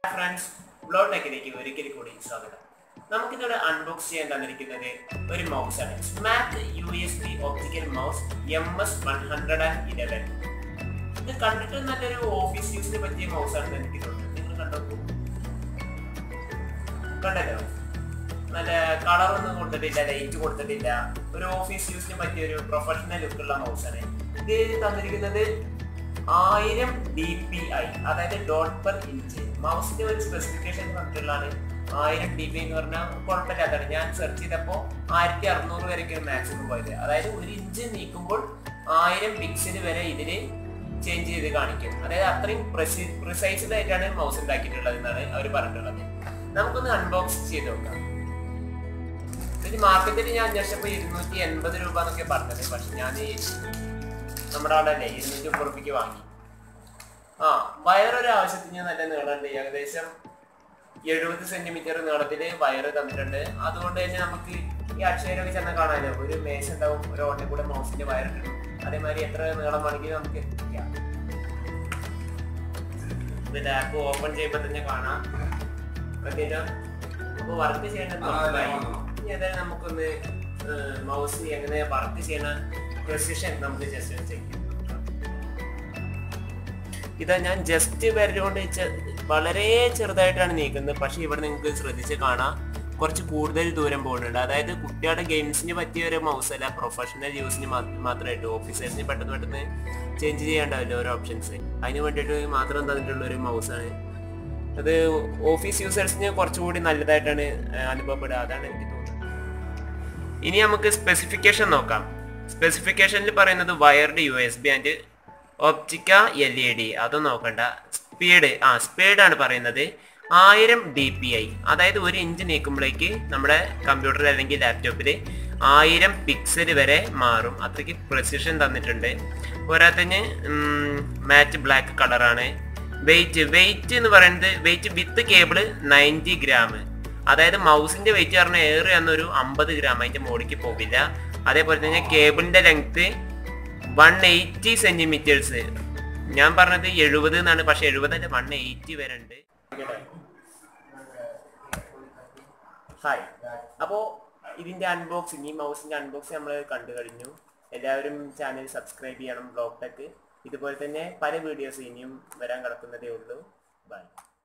Friends blow ടെക്കിലേക്ക് ഒരിക്കൽ കൂടി സ്വാഗതം നമുക്കിതോടെ അൺബോക്സ് ചെയ്യാൻ തന്നിരിക്കുന്നത് ഒരു മൗസ് ആണ് smack U S B optical mouse M S one hundred and eleven ഇത് കണ്ടിട്ട് നല്ലൊരു ഓഫീസ് യൂസിന് പറ്റിയ മൗസ് ആണെന്ന് എനിക്ക് തോന്നുന്നത് നിങ്ങൾ കണ്ടോ കണ്ടല്ലോ നല്ല കളർ ഒന്നും കൊടുത്തിട്ടില്ല ലൈറ്റ് കൊടുത്തിട്ടില്ല ഒരു ഓഫീസ് യൂസിന് പറ്റിയ ഒരു പ്രൊഫഷണൽ ലുക്കുള്ള മൗസാണ് ഇത് തന്നിരിക്കുന്നത് ആയിരം ഡി പി ഐ അതായത് ഡോട്ട് പെർ ഇഞ്ച് മൗസിന്റെ ഒരു സ്പെസിഫിക്കേഷൻ പറഞ്ഞിട്ടുള്ളതാണ് ആയിരം ഡി പി എന്ന് പറഞ്ഞാൽ കുഴപ്പമില്ലാത്തതാണ് ഞാൻ സെർച്ച് ചെയ്തപ്പോൾ ആയിരത്തി അറുന്നൂറ് വരെയൊക്കെ മാക്സിമം പോയത് അതായത് ഒരു ഇഞ്ച് നീക്കുമ്പോൾ ആയിരം പിക്സൽ വരെ ഇതിന് ചേഞ്ച് ചെയ്ത് കാണിക്കും അതായത് അത്രയും പ്രിസൈസ്ഡ് ആയിട്ടാണ് മൗസ് ഉണ്ടാക്കിയിട്ടുള്ളത് എന്നാണ് അവർ പറഞ്ഞിട്ടുള്ളത് നമുക്കൊന്ന് അൺബോക്സ് ചെയ്ത് നോക്കാം ഇത് മാർക്കറ്റിൽ ഞാൻ അന്വേഷിച്ചപ്പോൾ ഇരുന്നൂറ്റി എൺപത് രൂപ എന്നൊക്കെ പറഞ്ഞത് പക്ഷെ ഞാൻ ഈ നമ്മുടെ ആളല്ലേ ഇരുന്നൂറ്റി മുപ്പത് റുപ്യക്ക് വാങ്ങി ആ വയറൊരു ആവശ്യത്തിന് നല്ല നീളമുണ്ട് ഏകദേശം എഴുപത് സെന്റിമീറ്റർ നീളത്തില് വയറ് തന്നിട്ടുണ്ട് അതുകൊണ്ട് തന്നെ നമുക്ക് ഈ അക്ഷയരൊക്കെ ചെന്നാൽ കാണാനോ ഒരു മേശ ഉണ്ടാവും ഒരു ഓണ്ണിൽ കൂടെ മൗസിന്റെ വയറിട്ടുണ്ട് അതേമാതിരി എത്ര നീളം വേണമെങ്കിലും നമുക്ക് എത്തിക്കാം ഇതിന്റെ ആപ്പ് ഓപ്പൺ ചെയ്യുമ്പോൾ തന്നെ കാണാം പറ്റിയിട്ടോ അപ്പൊ വർക്ക് ചെയ്യേണ്ടത് മനസ്സിലായി. ഇനി ഏതായാലും നമുക്കൊന്ന് മൗസ് എങ്ങനെ വർക്ക് ചെയ്യണ പ്രസിഷൻ നമുക്ക് ജസ്റ്റ് ചെയ്യാം ഇതാ ഞാൻ ജസ്റ്റ് വരലുകൊണ്ട് ചെ- വളരെ ചെറുതായിട്ടാണ് നീക്കുന്നത് പക്ഷെ ഇവിടെ നിങ്ങൾക്ക് ശ്രദ്ധിച്ച് കാണാം കുറച്ച് കൂടുതൽ ദൂരം പോകുന്നുണ്ട് അതായത് കുട്ടികളുടെ ഗെയിംസിന് പറ്റിയ ഒരു മൗസ് അല്ല പ്രൊഫഷണൽ യൂസിന് മാത്രമായിട്ട് ഓഫീസേഴ്സിന് പെട്ടെന്ന് പെട്ടെന്ന് ചേഞ്ച് ചെയ്യാണ്ടാവില്ല ഓരോ ഓപ്ഷൻസ് അതിന് വേണ്ടിയിട്ട് മാത്രം തന്നിട്ടുള്ള ഒരു മൗസാണ് അത് ഓഫീസ് യൂസേഴ്സിന് കുറച്ചുകൂടി നല്ലതായിട്ടാണ് ആ, അനുഭവപ്പെടുക അതാണ് എനിക്ക് തോന്നുന്നത് ഇനി നമുക്ക് സ്പെസിഫിക്കേഷൻ നോക്കാം സ്പെസിഫിക്കേഷനിൽ പറയുന്നത് wired U S B and optical L E D അത് നോക്കണ്ട സ്പീഡ് ആ സ്പീഡാണ് പറയുന്നത് ആയിരം ഡി പി ഐ അതായത് ഒരു ഇഞ്ച് നീക്കുമ്പോഴേക്ക് നമ്മുടെ കമ്പ്യൂട്ടറിൽ അല്ലെങ്കിൽ ലാപ്ടോപ്പിൽ ആയിരം പിക്സൽ വരെ മാറും അത്രയ്ക്ക് പ്രസിഷൻ തന്നിട്ടുണ്ട് പോരാത്തതിന് മാറ്റ് ബ്ലാക്ക് കളറാണ് വെയിറ്റ് വെയിറ്റ് എന്ന് പറയുന്നത് weight with cable ninety gram അതായത് മൗസിന്റെ വെയിറ്റ് പറഞ്ഞാൽ ഏറെ എന്നൊരു അമ്പത് ഗ്രാം അതിന്റെ മോളിക്ക് പോകില്ല അതേപോലെ തന്നെ കേബിളിന്റെ ലെങ്ത് വൺ എയ്റ്റി സെന്റിമീറ്റേഴ്സ് ഞാൻ പറഞ്ഞത് എഴുപത് എന്നാണ് പക്ഷെ എഴുപതല്ല വൺ എയ്റ്റി വരെ ഉണ്ട് ഹായ് അപ്പോൾ ഇതിന്റെ അൺബോക്സിങ് ഈ മൗസിന്റെ അൺബോക്സിങ് നമ്മൾ കണ്ടു കഴിഞ്ഞു എല്ലാവരും ചാനൽ സബ്സ്ക്രൈബ് ചെയ്യണം ബ്ലോഗ് ടെക് ഇതുപോലെ തന്നെ പല വീഡിയോസ് ഇനിയും വരാൻ കിടക്കുന്നതേ ഉള്ളൂ ബൈ